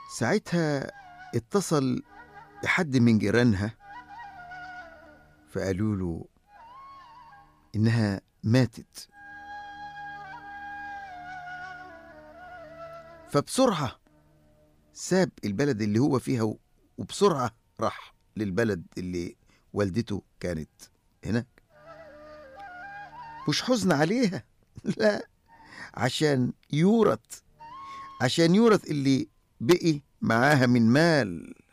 ساعتها اتصل حد من جيرانها فقالوا له إنها ماتت فبسرعة ساب البلد اللي هو فيها وبسرعة راح للبلد اللي والدته كانت هناك مش حزن عليها لا عشان يورث عشان يورث اللي بقي معاها من مال